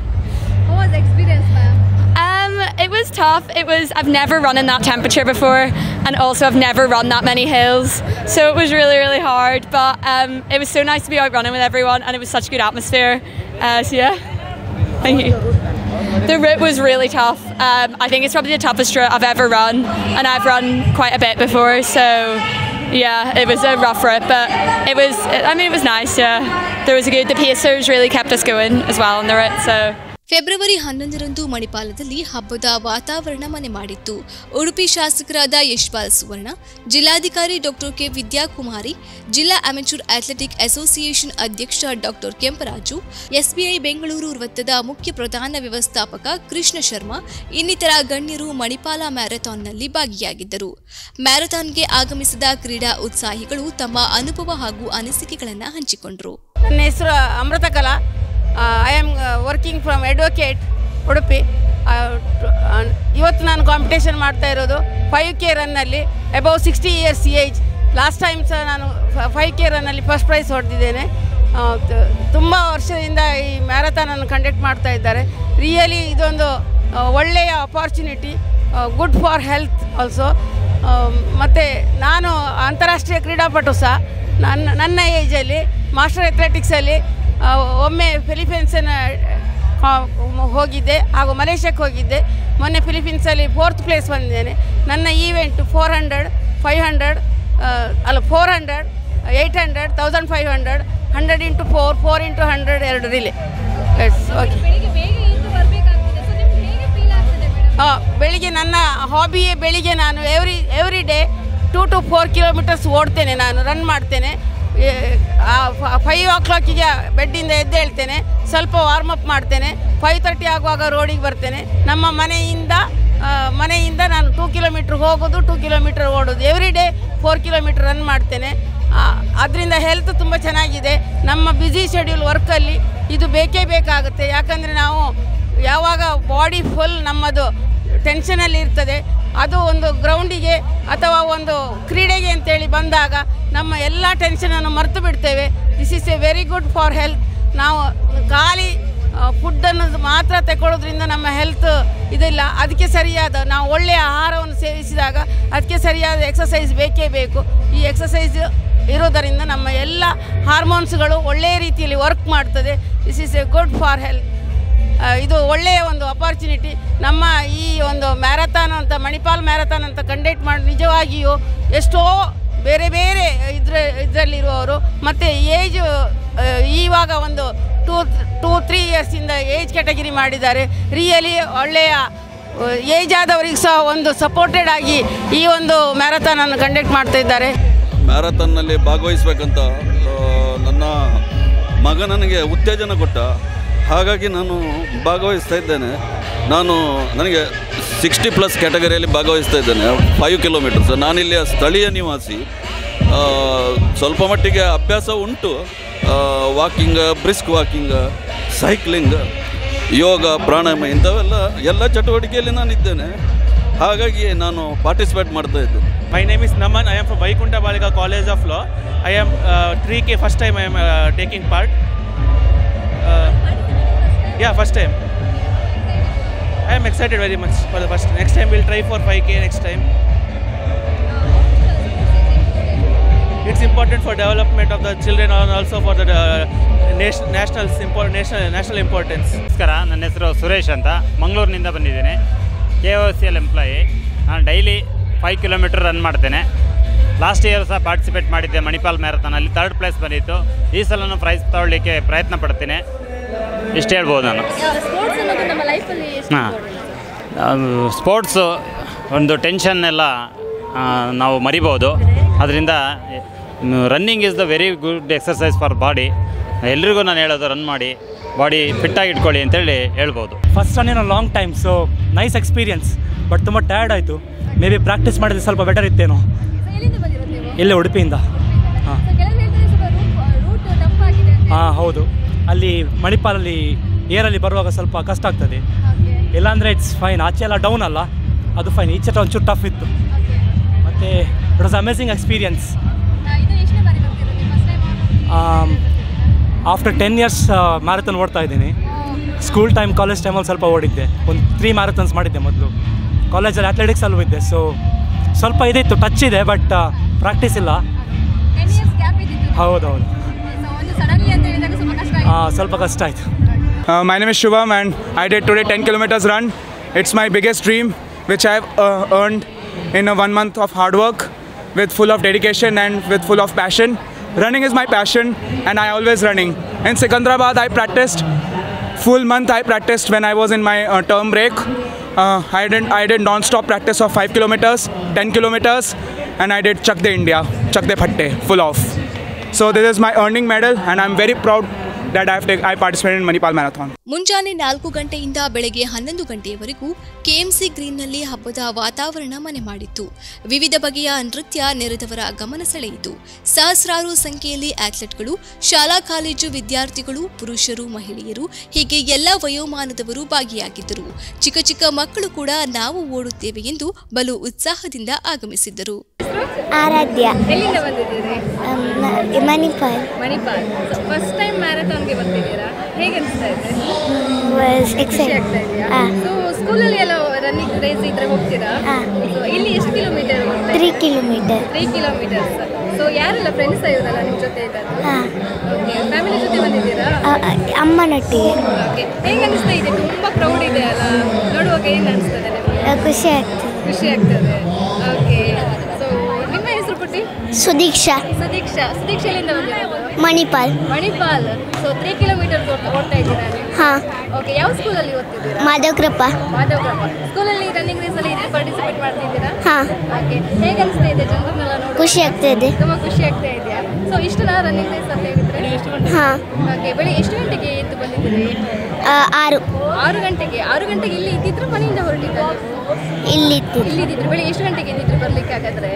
Um, it was tough. It was I've never run in that temperature before, and also I've never run that many hills, so it was really really hard. But um, it was so nice to be out running with everyone, and it was such a good atmosphere. Uh, so yeah, thank you. The route was really tough. Um, I think it's probably the toughest route I've ever run, and I've run quite a bit before. So, yeah, it was a rough route, but it was. I mean, it was nice. Yeah, there was a good. The pacers really kept us going as well on the route. So. February ಹನ್ನೊಂದರಂದು ಮಣಿಪಾಲದಲ್ಲಿ ಹಬ್ಬದ ವಾತಾವರಣ ಮನೆ ಮಾಡಿತ್ತು ಉಡುಪಿ ಶಾಸಕರಾದ ಯಶ್ಪಾಲ್ ಸುವರ್ಣ ಜಿಲ್ಲಾಧಿಕಾರಿ ಡಾಕ್ಟರ್ ಕೆ ವಿದ್ಯಾಕುಮಾರಿ ಜಿಲ್ಲಾ ಅಮೆಚೂರ್ ಅಥ್ಲೆಟಿಕ್ ಅಸೋಸಿಯೇಷನ್ ಅಧ್ಯಕ್ಷ ಡಾಕ್ಟರ್ ಕೆಂಪರಾಜು ಎಸ್ಬಿಐ ಬೆಂಗಳೂರು ವೃತ್ತದ ಮುಖ್ಯ ಪ್ರಧಾನ ವ್ಯವಸ್ಥಾಪಕ ಕೃಷ್ಣ ಶರ್ಮಾ ಇನ್ನಿತರ ಗಣ್ಯರು ಮಣಿಪಾಲ ಮ್ಯಾರಥಾನ್ನಲ್ಲಿ ಭಾಗಿಯಾಗಿದ್ದರು ಮ್ಯಾರಥಾನ್ಗೆ ಆಗಮಿಸಿದ ಕ್ರೀಡಾ ಉತ್ಸಾಹಿಗಳು ತಮ್ಮ ಅನುಭವ ಹಾಗೂ ಅನಿಸಿಕೆಗಳನ್ನು ಹಂಚಿಕೊಂಡರು ನನ್ನ ಹೆಸರು Amrita Kala I am working from advocate Udupi ಆ, ಟ- ಆ, ಇವತ್ತು ನಾನು ಕಾಂಪಿಟೇಷನ್ ಮಾಡ್ತಾ ಇರೋದು ಫೈವ್ ಕೆ ರನ್ನಲ್ಲಿ above sixty years age last time ಸಹ ನಾನು ಫೈವ್ ಕೆ ರನ್ನಲ್ಲಿ ಫಸ್ಟ್ ಪ್ರೈಸ್ ಹೊಡೆದಿದ್ದೇನೆ ತುಂಬ ವರ್ಷದಿಂದ ಈ ಮ್ಯಾರಥಾನನ್ನು ಕಂಡಕ್ಟ್ ಮಾಡ್ತಾ ಇದ್ದಾರೆ ರಿಯಲಿ ಇದೊಂದು ಆ, ಒಳ್ಳೆಯ opportunity good for health also ಮತ್ತು ನಾನು ಅಂತಾರಾಷ್ಟ್ರೀಯ ಕ್ರೀಡಾಪಟು ಸಹ ನನ್ನ ನನ್ನ ಏಜಲ್ಲಿ ಮಾಸ್ಟರ್ ಅಥ್ಲೆಟಿಕ್ಸಲ್ಲಿ ಆ, ಒಮ್ಮೆ ಫಿಲಿಪೀನ್ಸನ್ನ ಕಾ- ಹೋಗಿದ್ದೆ ಹಾಗೂ ಮಲೇಷ್ಯಾಕ್ಕೆ ಹೋಗಿದ್ದೆ ಮೊನ್ನೆ ಫಿಲಿಪೀನ್ಸಲ್ಲಿ ಫೋರ್ತ್ ಪ್ಲೇಸ್ ಬಂದಿದ್ದೇನೆ ನನ್ನ event four hundred five hundred ಅಲ್ಲ four hundred eight hundred thousand five hundred hundred into four four into hundred ಎರಡು ರಿಲೇ ಎಸ್ ಓಕೆ ಬೆಳಿಗ್ಗೆ ನನ್ನ ಹಾಬಿಯೇ ಬೆಳಿಗ್ಗೆ ನಾನು every every day two to four kilometres ಓಡ್ತೇನೆ ನಾನು ರನ್ ಮಾಡ್ತೇನೆ ಫೈವ್ ಓ ಕ್ಲಾಕಿಗೆ ಬೆಡ್ಡಿಂದ ಎದ್ದೇಳ್ತೇನೆ ಸ್ವಲ್ಪ ವಾರ್ಮ್ ಅಪ್ ಮಾಡ್ತೇನೆ ಫೈವ್ ತರ್ಟಿ ಆಗುವಾಗ ರೋಡಿಗೆ ಬರ್ತೇನೆ ನಮ್ಮ ಮನೆಯಿಂದ ಆ, ಮನೆಯಿಂದ ನಾನು ಟೂ ಕಿಲೋಮೀಟ್ರ್ ಹೋಗೋದು ಟೂ ಕಿಲೋಮೀಟರ್ ಓಡೋದು every day four kilometre run ಮಾಡ್ತೇನೆ ಅದರಿಂದ ಹೆಲ್ತ್ ತುಂಬ ಚೆನ್ನಾಗಿದೆ ನಮ್ಮ ಬ್ಯುಸಿ ಶೆಡ್ಯೂಲ್ ವರ್ಕಲ್ಲಿ ಇದು ಬೇಕೇ ಬೇಕಾಗುತ್ತೆ ಯಾಕಂದರೆ ನಾವು ಯಾವಾಗ ಬಾಡಿ ಫುಲ್ ನಮ್ಮದು ಟೆನ್ಷನಲ್ಲಿ ಇರ್ತದೆ ಅದು ಒಂದು ಗ್ರೌಂಡಿಗೆ ಅಥವಾ ಒಂದು ಕ್ರೀಡೆಗೆ ಅಂತೇಳಿ ಬಂದಾಗ ನಮ್ಮ ಎಲ್ಲ ಟೆನ್ಷನನ್ನು ಮರೆತು ಬಿಡ್ತೇವೆ this is a very good for health ನಾವು ಖಾಲಿ ಫುಡ್ಡನ್ನು ಮಾತ್ರ ತಗೊಳ್ಳೋದ್ರಿಂದ ನಮ್ಮ ಹೆಲ್ತ್ ಇದಿಲ್ಲ ಅದಕ್ಕೆ ಸರಿಯಾದ ನಾವು ಒಳ್ಳೆಯ ಆಹಾರವನ್ನು ಸೇವಿಸಿದಾಗ ಅದಕ್ಕೆ ಸರಿಯಾದ ಎಕ್ಸಸೈಸ್ ಬೇಕೇ ಬೇಕು ಈ ಎಕ್ಸಸೈಸ್ ಇರೋದರಿಂದ ನಮ್ಮ ಎಲ್ಲ ಹಾರ್ಮೋನ್ಸ್ಗಳು ಒಳ್ಳೆಯ ರೀತಿಯಲ್ಲಿ ವರ್ಕ್ ಮಾಡ್ತದೆ this is a good for health ಆ, ಇದು ಒಳ್ಳೆಯ ಒಂದು ಅಪಾರ್ಚುನಿಟಿ ನಮ್ಮ ಈ ಒಂದು ಮ್ಯಾರಥಾನ್ ಅಂತ ಮಣಿಪಾಲ್ ಮ್ಯಾರಥಾನ್ ಅಂತ ಕಂಡಕ್ಟ್ ಮಾಡಿ ನಿಜವಾಗಿಯೂ ಎಷ್ಟೋ ಬೇರೆ ಬೇರೆ ಇದ್ರ ಇದರಲ್ಲಿರುವವರು ಮತ್ತು ಏಜ್ ಇವಾಗ ಒಂದು ಟೂ ಟೂ ತ್ರೀ ಇಯರ್ಸಿಂದ ಏಜ್ ಕ್ಯಾಟಗಿರಿ ಮಾಡಿದ್ದಾರೆ ರಿಯಲಿ ಒಳ್ಳೆಯ ಏಜ್ ಆದವರಿಗೆ ಸಹ ಒಂದು ಸಪೋರ್ಟೆಡ್ ಆಗಿ ಈ ಒಂದು ಮ್ಯಾರಥಾನನ್ನು ಕಂಡಕ್ಟ್ ಮಾಡ್ತಾ ಇದ್ದಾರೆ ಮ್ಯಾರಥಾನ್ನಲ್ಲಿ ಭಾಗವಹಿಸಬೇಕಂತ ನನ್ನ ಮಗ ನನಗೆ ಉತ್ತೇಜನ ಕೊಟ್ಟ ಹಾಗಾಗಿ ನಾನು ಭಾಗವಹಿಸ್ತಾ ಇದ್ದೇನೆ ನಾನು ನನಗೆ ಸಿಕ್ಸ್ಟಿ ಪ್ಲಸ್ ಕ್ಯಾಟಗರಿಯಲ್ಲಿ ಭಾಗವಹಿಸ್ತಾ ಇದ್ದೇನೆ ಫೈವ್ ಕಿಲೋಮೀಟರ್ಸ್ ನಾನಿಲ್ಲಿಯ ಸ್ಥಳೀಯ ನಿವಾಸಿ ಆ, ಸ್ವಲ್ಪ ಮಟ್ಟಿಗೆ ಅಭ್ಯಾಸ ಉಂಟು walking brisk walking cycling yoga pranayama ಇಂಥವೆಲ್ಲ ಎಲ್ಲ ಚಟುವಟಿಕೆಯಲ್ಲಿ ನಾನಿದ್ದೇನೆ ಹಾಗಾಗಿ ನಾನು ಪಾರ್ಟಿಸಿಪೇಟ್ ಮಾಡ್ತಾ ಇದ್ದೇನೆ My name is Naman. I am from Vaikunta Balika College of Law. I am uh, 3K first time I am uh, taking part. Uh, yeah, first time. I am excited very much for the first. Next time we'll try for 5K next time. It's important for development of the children and also for the uh, nation, national, import, national, national importance. ನಮಸ್ಕಾರ ನನ್ನ ಹೆಸರು ಸುರೇಶ್ ಅಂತ ಮಂಗಳೂರಿನಿಂದ ಬಂದಿದ್ದೇನೆ K O C L employee ನಾನು ಡೈಲಿ ಫೈವ್ ಕಿಲೋಮೀಟರ್ ರನ್ ಮಾಡ್ತೇನೆ ಲಾಸ್ಟ್ ಇಯರ್ ಸಹ ಪಾರ್ಟಿಸಿಪೇಟ್ ಮಾಡಿದ್ದೆ ಮಣಿಪಾಲ್ ಮ್ಯಾರಥಾನಲ್ಲಿ ತರ್ಡ್ ಪ್ಲೇಸ್ ಬಂದಿತ್ತು ಈ ಸಲನೂ ಪ್ರೈಸ್ ತಗೊಳ್ಳಿಕ್ಕೆ ಪ್ರಯತ್ನ ಪಡ್ತೀನಿ ಇಷ್ಟು ಹೇಳ್ಬೋದು ನಾನು ಸ್ಪೋರ್ಟ್ಸ್ ಅನ್ನೋದು ನಮ್ಮ ಲೈಫಲ್ಲಿ ಎಷ್ಟು ಹಾಂ ಸ್ಪೋರ್ಟ್ಸು ಒಂದು ಟೆನ್ಷನ್ ಎಲ್ಲ ಆ, ನಾವು ಮರಿಬೋದು ಅದರಿಂದ running is the very good exercise for body ಎಲ್ರಿಗೂ ನಾನು ಹೇಳೋದು ರನ್ ಮಾಡಿ ಬಾಡಿ ಫಿಟ್ಟಾಗಿ ಇಟ್ಕೊಳ್ಳಿ ಅಂತೇಳಿ ಹೇಳ್ಬೋದು ಫಸ್ಟ್ ರನ್ ಏನೋ long time so nice experience but ತುಂಬ ಟಯರ್ಡ್ ಆಯಿತು ಮೇ ಬಿ ಪ್ರಾಕ್ಟೀಸ್ ಮಾಡಿದ್ರೆ ಸ್ವಲ್ಪ ಬೆಟರ್ ಇತ್ತೇನೋ ಎಲ್ಲಿಂದ ಬಂದಿರೋದು ನೀವು ಇಲ್ಲೇ ಉಡುಪಿಯಿಂದ ಹಾಂ So, ಕೆಲವ್ರು ಹೇಳ್ತಾರೆ ಸ್ವಲ್ಪ ರೂಟ್ ಟಫ್ ಆಗಿದೆ ಅಂತ ಹಾಂ ಹೌದು ಅಲ್ಲಿ ಮಣಿಪಾಲಲ್ಲಿ ಏರಲ್ಲಿ ಬರುವಾಗ ಸ್ವಲ್ಪ ಕಷ್ಟ ಆಗ್ತದೆ ಇಲ್ಲಾಂದರೆ ಇಟ್ಸ್ ಫೈನ್ ಆಚೆ ಎಲ್ಲ ಡೌನ್ ಅಲ್ಲ ಅದು ಫೈನ್ ಈಚೆ ಒಂಚೂರು ಟಫ್ ಇತ್ತು ಮತ್ತು ಇಟ್ ವಾಸ್ ಅಮೇಸಿಂಗ್ ಎಕ್ಸ್ಪೀರಿಯನ್ಸ್ ಇದು ಎಷ್ಟನೇ ಬಾರಿ ಬರ್ತಿರೋದು ನೀವು first time after ten years marathon ಓಡ್ತಾ ಇದ್ದೀನಿ ಸ್ಕೂಲ್ ಟೈಮ್ ಕಾಲೇಜ್ ಟೈಮಲ್ಲಿ ಸ್ವಲ್ಪ ಓಡಿದ್ದೆ ಒಂದು ತ್ರೀ ಮ್ಯಾರಥಾನ್ಸ್ ಮಾಡಿದ್ದೆ ಮೊದಲು ಕಾಲೇಜಲ್ಲಿ ಅಥ್ಲೆಟಿಕ್ಸಲ್ಲೂ ಇದ್ದೆ ಸೊ ಸ್ವಲ್ಪ ಇದಿತ್ತು ಟಚ್ ಇದೆ ಬಟ್ ಪ್ರಾಕ್ಟೀಸ್ ಇಲ್ಲ ಟೆನ್ ಇಯರ್ಸ್ ಗ್ಯಾಪ್ ಇದ್ದಿತ್ತು ಹೌದೌದು ಸೊ ಒಂದು ಸಡನ್ಲಿ ಅಂತ ಹೇಳಿದಾಗ ಸ್ವಲ್ಪ ಕಷ್ಟ ಆಗಿದೆ ಹಾಂ ಸ್ವಲ್ಪ ಕಷ್ಟ ಆಯಿತು Uh, my name is Shubham and I did today 10 kilometers run. It's my biggest dream which I've uh, earned in a one month of hard work with full of dedication and with full of passion. Running is my passion and I always running. In Sikandrabad I practiced full month I practiced when I was in my uh, term break. Uh, I did I did non-stop practice of 5 kilometers, 10 kilometers and I did Chak De India, Chak De Phatte, full off. So this is my earning medal and I'm very proud that I've take, I participated in Manipal Marathon. ಮುಂಜಾನೆ ನಾಲ್ಕು ಗಂಟೆಯಿಂದ ಬೆಳಗ್ಗೆ ಹನ್ನೊಂದು ಗಂಟೆಯವರೆಗೂ ಕೆಎಂಸಿ ಗ್ರೀನ್ನಲ್ಲಿ ಹಬ್ಬದ ವಾತಾವರಣ ಮನೆ ಮಾಡಿತ್ತು ವಿವಿಧ ಬಗೆಯ ನೃತ್ಯ ನೆರೆದವರ ಗಮನ ಸೆಳೆಯಿತು ಸಹಸ್ರಾರು ಸಂಖ್ಯೆಯಲ್ಲಿ ಅಥ್ಲೆಟ್ಗಳು ಶಾಲಾ ಕಾಲೇಜು ವಿದ್ಯಾರ್ಥಿಗಳು ಪುರುಷರು ಮಹಿಳೆಯರು ಹೀಗೆ ಎಲ್ಲ ವಯೋಮಾನದವರು ಭಾಗಿಯಾಗಿದ್ದರು ಚಿಕ್ಕ ಚಿಕ್ಕ ಮಕ್ಕಳು ಕೂಡ ನಾವು ಓಡುತ್ತೇವೆ ಎಂದು ಬಲು ಉತ್ಸಾಹದಿಂದ ಆಗಮಿಸಿದ್ದರು ಆರಾಧ್ಯ ಎಲ್ಲಿಂದ ಬಂದಿದ್ದೀರಿ ಮಣಿಪಾಲ್ ಮಣಿಪಾಲ್ ಫಸ್ಟ್ ಟೈಮ್ ಮ್ಯಾರಥಾನ್ಗೆ ಬರ್ತಿದ್ದೀರಾ ಹೇಗೆ ಅನಿಸ್ತಾ ಇದೆ ವಾಸ್ ಖುಷಿ ಎಕ್ಸೈಟ್ ಆಗ್ತಾ ಇದೆಯಾ ಸೊ ಸ್ಕೂಲಲ್ಲಿ ಎಲ್ಲ ರನ್ನಿಂಗ್ ರೇಸ್ ಇದ್ರೆ ಹೋಗ್ತೀರಾ ಸೊ ಇಲ್ಲಿ ಎಷ್ಟು kilometre three kilometre three kilometres so ಯಾರೆಲ್ಲ ಫ್ರೆಂಡ್ಸ್ ಇವರಲ್ಲ ನಿಮ್ಮ ಜೊತೆ ಇದ್ದದ್ದು ಓಕೆ ಫ್ಯಾಮಿಲಿ ಜೊತೆ ಬಂದಿದ್ದೀರಾ ಅಮ್ಮನೊಟ್ಟಿಗೆ ಓಕೆ ಹೇಗೆ ಅನಿಸ್ತಾ ಇದೆ ತುಂಬ ಕ್ರೌಡ್ ಇದೆ ಅಲ್ಲ ನೋಡುವಾಗ ಏನು ಅನಿಸ್ತದೆ ನಿಮಗೆ ಆ, ಖುಷಿ ಆಗ್ತದೆ ಖುಷಿ ಆಗ್ತದೆ ಓಕೆ ಸೊ ನಿಮ್ಮ ಹೆಸರು ಪುಟ್ಟಿ ಸುದೀಕ್ಷಾ ಸುದೀಕ್ಷಾ ಸುದೀಕ್ಷಾ ಎಲ್ಲಿಂದ ಬಂದಿರೋದು Manipal Manipal so three kilometre ಓಡ್ತಾ ಇದ್ದೀರಾ ನೀವು ಹಾಂ ಓಕೆ ಯಾವ ಸ್ಕೂಲಲ್ಲಿ ಓದ್ತಿದ್ದೀರಾ ಮಾಧವಕೃಪ ಮಾಧವಗ್ರಾಮ ಸ್ಕೂಲಲ್ಲಿ ರನ್ನಿಂಗ್ ರೇಸಲ್ಲಿ ಪಾರ್ಟಿಸಿಪೇಟ್ ಮಾಡ್ತಿದ್ದೀರಾ ಹಾಂ ಓಕೆ ಹೇಗೆ ಅನಿಸ್ತಾ ಇದೆ ಜನರನ್ನೆಲ್ಲ ನೋಡಿ ಖುಷಿ ಆಗ್ತಾ ಇದೆ ತುಂಬ ಖುಷಿ ಆಗ್ತಾ ಇದೆಯಾ ಸೊ ಇಷ್ಟನಾ ರನ್ನಿಂಗ್ ರೇಸ್ ಅಂತ ಹೇಳಿದ್ರೆ ಹಾಂ ಓಕೆ ಬೆಳಿಗ್ಗೆ ಎಷ್ಟು ಗಂಟೆಗೆ ಎದ್ದು ಬಂದಿದ್ದೀರಿ ಆರು ಆರು ಗಂಟೆಗೆ ಆರು ಗಂಟೆಗೆ ಇಲ್ಲಿ ಇದ್ದಿದ್ರೆ ಮನೆಯಿಂದ ಹೊರಟಿದ್ದ ಇಲ್ಲಿ ಇಲ್ಲಿ ಇದ್ದಿದ್ರು ಬೆಳಿಗ್ಗೆ ಎಷ್ಟು ಗಂಟೆಗೆ ಎದ್ದಿದ್ರು ಬರ್ಲಿಕ್ಕೆ ಹಾಗಾದ್ರೆ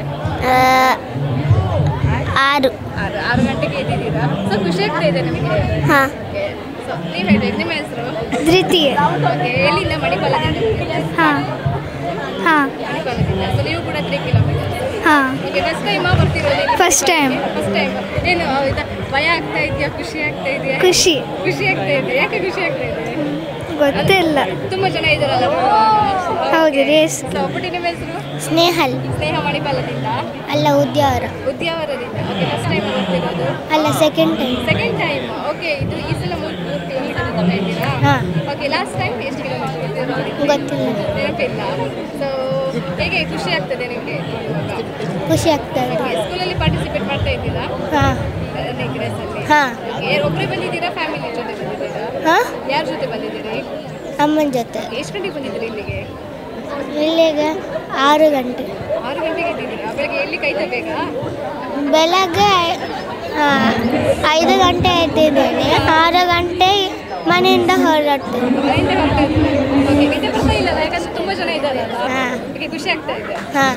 ಆರು ಆರು ಆರು ಗಂಟೆಗೆ ಎದ್ದಿದ್ದೀರಾ ಸೊ ಖುಷಿ ಆಗ್ತಾ ಇದೆ ನಿಮಗೆ ಹಾಂ ಸೊ ನೀವು ಹೇಳ್ಬೇಕು ನಿಮ್ಮ ಹೆಸರು ಧೃತಿ ಓಕೆ ಎಲ್ಲಿಂದ ಮಣಿಪಾಲದಿಂದ ಹಾಂ ಹಾಂ ಮಣಿಪಾಲದಿಂದ ಸೊ ನೀವು ಕೂಡ ತ್ರೀ ಕಿಲೋಮೀಟರ್ ಹಾಂ ಓಕೆ ಫಸ್ಟ್ ಟೈಮ್ ಬರ್ತಿರೋದು First time. ಫಸ್ಟ್ ಟೈಮ್ ಏನು ಇದು ಭಯ ಆಗ್ತಾ ಇದೆಯಾ ಖುಷಿ ಆಗ್ತಾ ಇದೆಯಾ ಖುಷಿ. ಖುಷಿ ಆಗ್ತಾ ಇದೆ ಯಾಕೆ ಖುಷಿ ಆಗ್ತಾ ಇದೆ ಗೊತ್ತಿಲ್ಲ ತುಂಬಾ ಜನ ಇದಾರಲ್ಲ ಹೌದು ರೇಸ್ ಸೊ ಒಬ್ಬಟಿ ನಿಮ್ಮ ಹೆಸರು ಸ್ನೇಹಲ್ ಸ್ನೇಹ ಮಣಿಪಾಲದಿಂದ ಅಲ್ಲ ಉದ್ಯಾವರ ಉದ್ಯಾವರದಿಂದ ಓಕೆ ಫಸ್ಟ್ ಟೈಮ್ ಬರ್ತಿರೋದು ಅಲ್ಲ second time second time okay ಇದು ಈ ಸಲ ಮೂರು ಮೂರು ಕಿಲೋಮೀಟರ್ ಅಂತ ಇದ್ದೀರಾ ಹಾಂ. ಓಕೆ ಲಾಸ್ಟ್ ಟೈಮ್ ಎಷ್ಟು ಕಿಲೋಮೀಟರ್ ಗೊತ್ತಿಲ್ಲ. ನೆನಪಿಲ್ಲ ಸೊ ಹೇಗೆ ಖುಷಿ ಆಗ್ತದೆ ನಿಮಗೆ ಖುಷಿ ಆಗ್ತಾ ಇದೆ ಸ್ಕೂಲಲ್ಲಿ ಪಾರ್ಟಿಸಿಪೇಟ್ ಮಾಡ್ತಾ ಇದ್ದೀರಾ ಹಾಂ ರನ್ನಿಂಗ್ ರೇಸಲ್ಲಿ ಹಾಂ ಒಬ್ಬರೇ ಬಂದಿದ್ದೀರಾ ಫ್ಯಾಮಿಲಿ ಜೊತೆ ಬಂದಿದ್ದೀರಾ ಹಾಂ ಯಾರ ಜೊತೆ ಬಂದಿದ್ದೀರಿ ಅಮ್ಮನ ಜೊತೆ ಎಷ್ಟು ಗಂಟೆಗೆ ಬಂದಿದ್ದೀರಿ ಇಲ್ಲಿಗೆ ಇಲ್ಲಿಗೆ ಆರು ಗಂಟೆ ಆರು ಗಂಟೆಗೆ ಇದ್ದೀರಾ ಬೆಳಗ್ಗೆ ಎಲ್ಲಿ ಕೈತ ಬೇಗ ಬೆಳಗ್ಗೆ ಆ, ಐದು ಗಂಟೆ ಎದ್ದಿದ್ದೇನೆ ಆರು ಗಂಟೆ ಮನೆಯಿಂದ ಹೊರಡ್ತೇನೆ ಮನೆಯಿಂದ ಹೊರಟ ಓಕೆ ನಿದ್ದೆ ಬರ್ತಾ ಇಲ್ಲಲ್ಲ ಯಾಕಂದ್ರೆ ತುಂಬ ಜನ ಇದ್ದಾರೆ ಅಲ್ಲ ಅದಕ್ಕೆ ಖುಷಿ ಆಗ್ತಾ ಇದೆ ಹಾಂ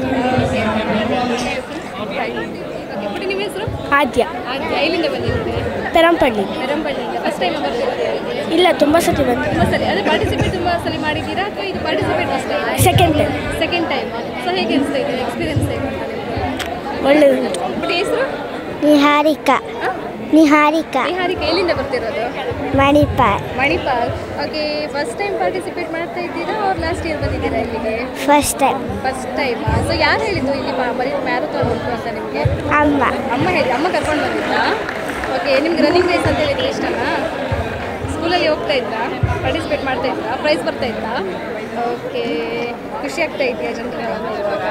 ಓಕೆ ನಿಮ್ಮ ಹೆಸರು ಆದ್ಯ ಆದ್ಯ ಎಲ್ಲಿಂದ ಬಂದಿದ್ದೀರಿ ಪೆರಂಪಳ್ಳಿ ಪೆರಂಪಳ್ಳಿಯಿಂದ ಫಸ್ಟ್ ಟೈಮ್ ಬರ್ತಿರೋದು ಇಲ್ಲ ತುಂಬ ಸತಿ ಬಂತು ತುಂಬ ಸಲ ಅದೇ ಪಾರ್ಟಿಸಿಪೇಟ್ ತುಂಬ ಸಲ ಮಾಡಿದ್ದೀರಾ ಅಥವಾ ಇದು participate first time Second time. Second time so ಹೇಗೆ ಅನಿಸ್ತಾ ಇದೆ ಎಕ್ಸ್ಪೀರಿಯನ್ಸ್ ಹೇಗೆ ಒಳ್ಳೆಯದು ಬಟ್ ಹೆಸರು ನಿಹಾರಿಕಾ ನಿಹಾರಿಕಾ ನಿಹಾರಿಕೆ ಎಲ್ಲಿಂದ ಬರ್ತಿರೋದು Manipal Manipal okay first time participate ಮಾಡ್ತಾ ಇದ್ದೀರಾ ಅವ್ರು ಲಾಸ್ಟ್ ಇಯರ್ ಬಂದಿದ್ದೀರಾ ಇಲ್ಲಿಗೆ first time first time so ಯಾರು ಹೇಳಿದ್ದು ಇಲ್ಲಿ ಮಾ- ಬರೀ ಮ್ಯಾರಥಾನ್ ಉಂಟು ಅಂತ ನಿಮಗೆ ಅಮ್ಮ ಅಮ್ಮ ಹೇಳಿ ಅಮ್ಮ ಕರ್ಕೊಂಡು ಬಂದಿದ್ದಾ ಓಕೆ ನಿಮ್ಗೆ ರನ್ನಿಂಗ್ ರೇಸ್ ಅಂತ ಹೇಳಿದ್ರೆ ಇಷ್ಟನಾ ಸ್ಕೂಲಲ್ಲಿ ಹೋಗ್ತಾ ಇದ್ರಾ ಪಾರ್ಟಿಸಿಪೇಟ್ ಮಾಡ್ತಾ ಇದ್ರಾ ಪ್ರೈಸ್ ಬರ್ತಾ ಇದ್ರಾ ಓಕೆ ಖುಷಿ ಆಗ್ತಾ ಇದೆಯಾ ಜನರೆಲ್ಲ ಇರುವಾಗ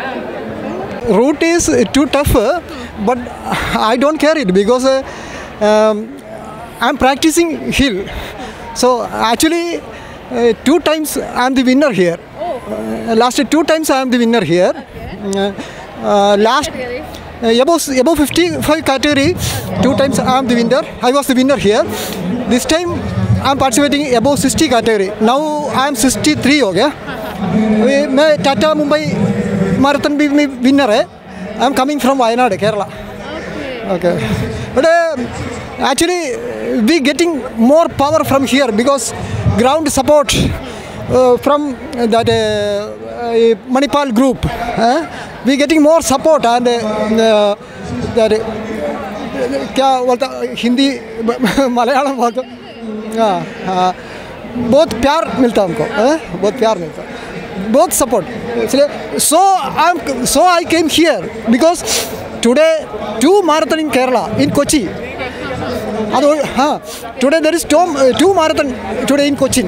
route is too tough uh, but i don't care it because uh, um, i'm practicing hill so actually uh, two times i'm the winner here uh, last two times i am the winner here uh, uh, last uh, above, above 55 category two times i am the winner i was the winner here this time i'm participating above 60 category now i am 63 okay we- मैं टाटा मुंबई मैराथन भी में विनर है I am coming from Wayanad Kerala okay but uh, actually we getting more power from here because ground support uh, from that uh, uh, manipal group uh, we getting more support and uh, uh, that uh, क्या बोलता हिंदी मलयालम बोलते हाँ हाँ बहुत प्यार मिलता हमको हाँ? बहुत प्यार मिलता बहुत सपोर्ट इसलिए so I am so I came here because today to marathon in Kerala in Kochi ಅದು ಹಾಂ ಟುಡೇ ದರ್ ಇಸ್ ಟೋಮ್ two marathon today in Cochin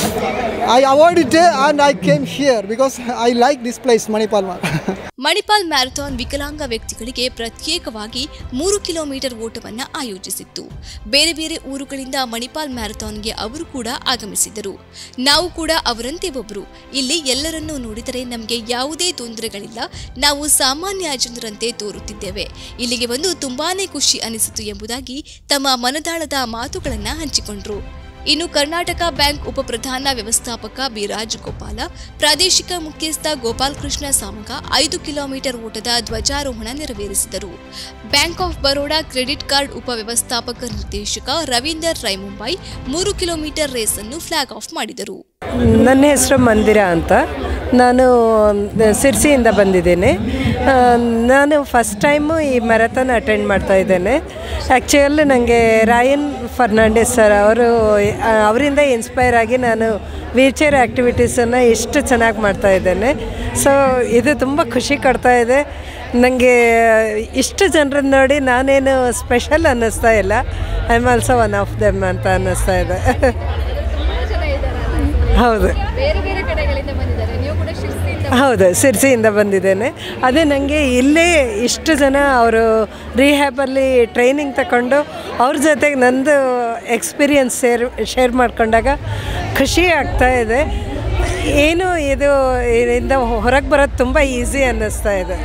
I avoid it and I came here because I like this place Manipal Manipal marathon ವಿಕಲಾಂಗ ವ್ಯಕ್ತಿಗಳಿಗೆ ಪ್ರತ್ಯೇಕವಾಗಿ ಮೂರು ಕಿಲೋಮೀಟರ್ ಓಟವನ್ನು ಆಯೋಜಿಸಿತ್ತು ಬೇರೆ ಬೇರೆ ಊರುಗಳಿಂದ ಮಣಿಪಾಲ್ ಮ್ಯಾರಥಾನ್ಗೆ ಅವರು ಕೂಡ ಆಗಮಿಸಿದರು ನಾವು ಕೂಡ ಅವರಂತೆ ಒಬ್ಬರು ಇಲ್ಲಿ ಎಲ್ಲರನ್ನೂ ನೋಡಿದರೆ ನಮಗೆ ಯಾವುದೇ ತೊಂದರೆಗಳಿಲ್ಲ ನಾವು ಸಾಮಾನ್ಯ ಜನರಂತೆ ತೋರುತ್ತಿದ್ದೇವೆ ಇಲ್ಲಿಗೆ ಬಂದು ತುಂಬಾನೇ ಖುಷಿ ಅನಿಸಿತು ಎಂಬುದಾಗಿ ತಮ್ಮ ಮನದಾಳದ ಮಾತುಗಳನ್ನು ಹಂಚಿಕೊಂಡ್ರು ಇನ್ನು ಕರ್ನಾಟಕ ಬ್ಯಾಂಕ್ ಉಪಪ್ರಧಾನ ವ್ಯವಸ್ಥಾಪಕ ಬಿ ರಾಜಗೋಪಾಲ ಪ್ರಾದೇಶಿಕ ಮುಖ್ಯಸ್ಥ ಗೋಪಾಲಕೃಷ್ಣ ಸಾಮಗ ಐದು ಕಿಲೋಮೀಟರ್ ಓಟದ ಧ್ವಜಾರೋಹಣ ನೆರವೇರಿಸಿದರು bank of Baroda credit card ಉಪವ್ಯವಸ್ಥಾಪಕ ನಿರ್ದೇಶಕ ರವೀಂದರ್ ರೈ ಮುಂಬೈ ಮೂರು ಕಿಲೋಮೀಟರ್ ರೇಸ್ ಅನ್ನು ಫ್ಲಾಗ್ ಆಫ್ ಮಾಡಿದರು ನನ್ನ ಹೆಸರು ಮಂದಿರ ಅಂತ ನಾನು ಸಿರ್ಸಿಯಿಂದ ಬಂದಿದ್ದೇನೆ ಆ, ನಾನು ಫಸ್ಟ್ ಟೈಮು ಈ ಮ್ಯಾರಥಾನ್ ಅಟೆಂಡ್ ಮಾಡ್ತಾ ಇದ್ದೇನೆ ಆ್ಯಕ್ಚುಲಿ ನನಗೆ ರಾಯನ್ ಫರ್ನಾಂಡಿಸ್ ಸರ್ ಅವರು ಆ, ಅವರಿಂದ ಇನ್ಸ್ಪೈರ್ ಆಗಿ ನಾನು ವೀಲ್ಚೇರ್ ಆ್ಯಕ್ಟಿವಿಟೀಸನ್ನು ಎಷ್ಟು ಚೆನ್ನಾಗಿ ಮಾಡ್ತಾ ಇದ್ದೇನೆ ಸೊ ಇದು ತುಂಬ ಖುಷಿ ಕೊಡ್ತಾ ಇದೆ ನನಗೆ ಇಷ್ಟು ಜನರನ್ನ ನೋಡಿ ನಾನೇನು ಸ್ಪೆಷಲ್ ಅನ್ನಿಸ್ತಾ ಇಲ್ಲ I am also one of them ಅಂತ ಅನ್ನಿಸ್ತಾ ಇದೆ ಹೌದು ಬೇರೆ ಬೇರೆ ಕಡೆಗಳಿಂದ ಬಂದಿದ್ದಾರೆ ನೀವು ಕೂಡ ಶಿಸ್ತಿಂದ ಹೌದು ಸಿರ್ಸಿಯಿಂದ ಬಂದಿದ್ದೇನೆ ಅದೇ ನನಗೆ ಇಲ್ಲೇ ಇಷ್ಟು ಜನ ಅವರು ರಿಹ್ಯಾಬಲ್ಲಿ ಟ್ರೈನಿಂಗ್ ತಗೊಂಡು ಅವ್ರ ಜೊತೆಗೆ ನಂದು ಎಕ್ಸ್ಪೀರಿಯನ್ಸ್ ಶೇರ್ ಶೇರ್ ಮಾಡ್ಕೊಂಡಾಗ ಖುಷಿ ಆಗ್ತಾ ಇದೆ ಏನು ಇದು ಇದರಿಂದ ಹೊರಗೆ ಬರೋದು ತುಂಬ ಈಸಿ ಅನ್ನಿಸ್ತಾ ಇದೆ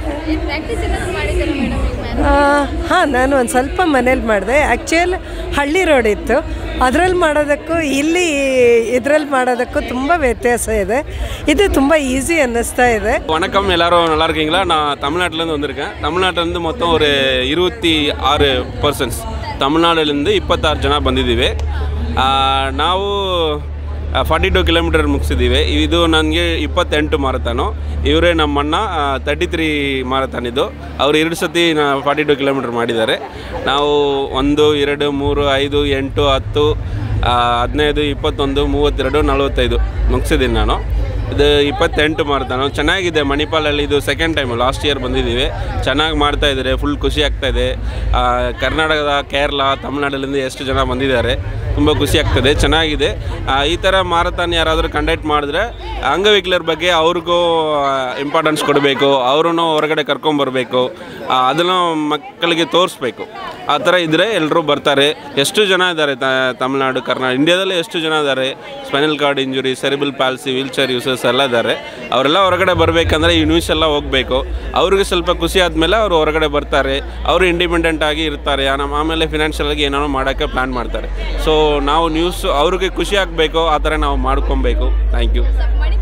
ಹಾಂ ನಾನು ಒಂದು ಸ್ವಲ್ಪ ಮನೇಲಿ ಮಾಡಿದೆ ಆ್ಯಕ್ಚುಯಲ್ ಹಳ್ಳಿ ರೋಡ್ ಇತ್ತು ಅದರಲ್ಲಿ ಮಾಡೋದಕ್ಕೂ ಇಲ್ಲಿ ಇದರಲ್ಲಿ ಮಾಡೋದಕ್ಕೂ ತುಂಬ ವ್ಯತ್ಯಾಸ ಇದೆ இது ತುಂಬ ஈஸி ಅನ್ನಿಸ್ತಾ ಇದೆ வணக்கம் எல்லாரும் நல்லா இருக்கீங்களா நான் தமிழ்நாட்டிலேருந்து வந்திருக்கேன் தமிழ்நாட்டிலேருந்து மொத்தம் ஒரு இருபத்தி ಆರು ಪರ್ಸನ್ಸ್ ತಮಿಳ್ನಾಡಲ್ಲಿಂದ ಇಪ್ಪತ್ತಾರು ಜನ ಬಂದಿದ್ದೀವಿ ಆ, ನಾವು ಫಾರ್ಟಿ ಟು ಕಿಲೋಮೀಟರ್ ಮುಗಿಸಿದ್ದೀವಿ ಇದು ನನಗೆ ಇಪ್ಪತ್ತೆಂಟು ಮಾರತಾನು ಇವರೇ ನಮ್ಮಣ್ಣ ತರ್ಟಿ ತ್ರೀ ಮಾರತಾನ್ ಇದು ಅವರು ಎರಡು ಸತಿ ನಾ ಫಾರ್ಟಿ ಟು ಕಿಲೋಮೀಟರ್ ಮಾಡಿದ್ದಾರೆ ನಾವು ಒಂದು ಎರಡು ಮೂರು ಐದು ಎಂಟು ಹತ್ತು ಆ, ಹದಿನೈದು ಇಪ್ಪತ್ತೊಂದು ಮೂವತ್ತೆರಡು ನಲವತ್ತೈದು ಮುಗಿಸಿದ್ದೀನಿ ನಾನು ಇದು ಇಪ್ಪತ್ತೆಂಟು ಮಾಡ್ತಾನೆ ಚೆನ್ನಾಗಿದೆ ಮಣಿಪಾಲಲ್ಲಿ ಇದು ಸೆಕೆಂಡ್ ಟೈಮ್ ಲಾಸ್ಟ್ ಇಯರ್ ಬಂದಿದ್ದೀವಿ ಚೆನ್ನಾಗಿ ಮಾಡ್ತಾ ಇದ್ದಾರೆ ಫುಲ್ ಖುಷಿ ಆಗ್ತಾ ಇದೆ ಆ, ಕರ್ನಾಟಕದ ಕೇರಳ ತಮಿಳ್ನಾಡಲ್ಲಿಂದ ಎಷ್ಟು ಜನ ಬಂದಿದ್ದಾರೆ ತುಂಬ ಖುಷಿ ಆಗ್ತದೆ ಚೆನ್ನಾಗಿದೆ ಆ, ಈ ಥರ ಮಾರಥಾನ್ ಯಾರಾದರೂ ಕಂಡಕ್ಟ್ ಮಾಡಿದ್ರೆ ಅಂಗವಿಕಲರ ಬಗ್ಗೆ ಅವ್ರಿಗೂ ಇಂಪಾರ್ಟೆನ್ಸ್ ಕೊಡಬೇಕು ಅವರನ್ನು ಹೊರಗಡೆ ಕರ್ಕೊಂಬರ್ಬೇಕು ಆ, ಅದನ್ನು ಮಕ್ಕಳಿಗೆ ತೋರಿಸ್ಬೇಕು ಆ ಥರ ಇದ್ದರೆ ಎಲ್ಲರೂ ಬರ್ತಾರೆ ಎಷ್ಟು ಜನ ಇದ್ದಾರೆ ತಮಿಳ್ನಾಡು ಕರ್ನಾಟಕ ಇಂಡಿಯಾದಲ್ಲಿ ಎಷ್ಟು ಜನ ಇದ್ದಾರೆ spinal cord injury cerebral palsy wheelchair users ಎಲ್ಲ ಇದ್ದಾರೆ ಅವರೆಲ್ಲ ಹೊರಗಡೆ ಬರಬೇಕಂದ್ರೆ ಈ ನ್ಯೂಸ್ ಎಲ್ಲ ಹೋಗಬೇಕು ಅವ್ರಿಗೆ ಸ್ವಲ್ಪ ಖುಷಿ ಆದಮೇಲೆ ಅವರು ಹೊರಗಡೆ ಬರ್ತಾರೆ ಅವರು ಇಂಡಿಪೆಂಡೆಂಟ್ ಆಗಿ ಇರ್ತಾರೆ ಆ- ನಮ್ಮ ಆಮೇಲೆ ಫಿನಾನ್ಷಿಯಲ್ ಆಗಿ ಏನೋ ಮಾಡೋಕ್ಕೆ ಪ್ಲ್ಯಾನ್ ಮಾಡ್ತಾರೆ ಸೊ ನಾವು ನ್ಯೂಸ್ ಅವ್ರಿಗೆ ಖುಷಿ ಆಗಬೇಕು ಆ ಥರ ನಾವು ಮಾಡ್ಕೊಬೇಕು ಥ್ಯಾಂಕ್ ಯು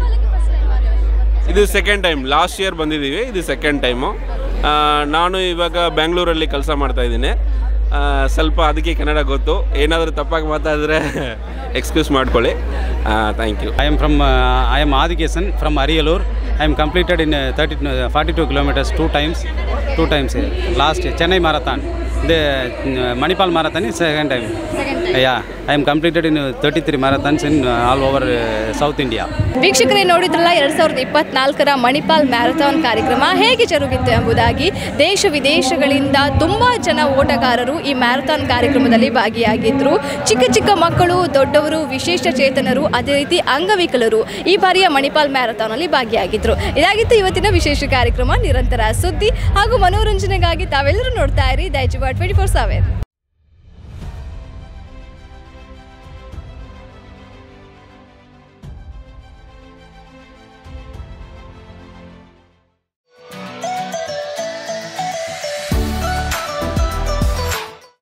ಇದು ಸೆಕೆಂಡ್ ಟೈಮ್ ಲಾಸ್ಟ್ ಇಯರ್ ಬಂದಿದ್ದೀವಿ ಇದು ಸೆಕೆಂಡ್ ಟೈಮು ನಾನು ಇವಾಗ ಬೆಂಗಳೂರಲ್ಲಿ ಕೆಲಸ ಮಾಡ್ತಾ ಇದ್ದೀನಿ ಆ, ಸ್ವಲ್ಪ ಅದಕ್ಕೆ ಕನ್ನಡ ಗೊತ್ತು ಏನಾದರೂ ತಪ್ಪಾಗಿ ಮಾತಾಡಿದ್ರೆ ಎಕ್ಸ್ಕ್ಯೂಸ್ ಮಾಡ್ಕೊಳ್ಳಿ thank you I am from uh, I am Adikesan from Ariyalur. I am completed in uh, 30, uh, 42 kilometers two times, two times uh, last year, Chennai marathon. The uh, Manipal marathon is second time. Yeah, I am completed in uh, 33 marathons in uh, all over uh, South India. ವೀಕ್ಷಕರೇ ನೋಡಿದ್ರಲ್ಲ ಎರಡು ಸಾವಿರದ ಇಪ್ಪತ್ನಾಲ್ಕರ ಮಣಿಪಾಲ್ ಮ್ಯಾರಥಾನ್ ಕಾರ್ಯಕ್ರಮ ಹೇಗೆ ಜರುಗಿತ್ತು ಎಂಬುದಾಗಿ ದೇಶ ವಿದೇಶಗಳಿಂದ ತುಂಬ ಜನ ಓಟಗಾರರು ಈ ಮ್ಯಾರಥಾನ್ ಕಾರ್ಯಕ್ರಮದಲ್ಲಿ ಭಾಗಿಯಾಗಿದ್ದರು ಚಿಕ್ಕ ಚಿಕ್ಕ ಮಕ್ಕಳು ದೊಡ್ಡವರು ವಿಶೇಷ ಚೇತನರು ಅದೇ ರೀತಿ ಅಂಗವಿಕಲರು ಈ ಬಾರಿಯ ಮಣಿಪಾಲ್ ಮ್ಯಾರಥಾನಲ್ಲಿ ಭಾಗಿಯಾಗಿದ್ದರು ಇದಾಗಿತ್ತು ಇವತ್ತಿನ ವಿಶೇಷ ಕಾರ್ಯಕ್ರಮ ನಿರಂತರ ಸುದ್ದಿ ಹಾಗೂ ಮನೋರಂಜನೆಗಾಗಿ ತಾವೆಲ್ಲರೂ ನೋಡ್ತಾ ಇರಿ ದೈಜುವ ಟ್ವೆಂಟಿ ಫೋರ್ ಸೆವೆನ್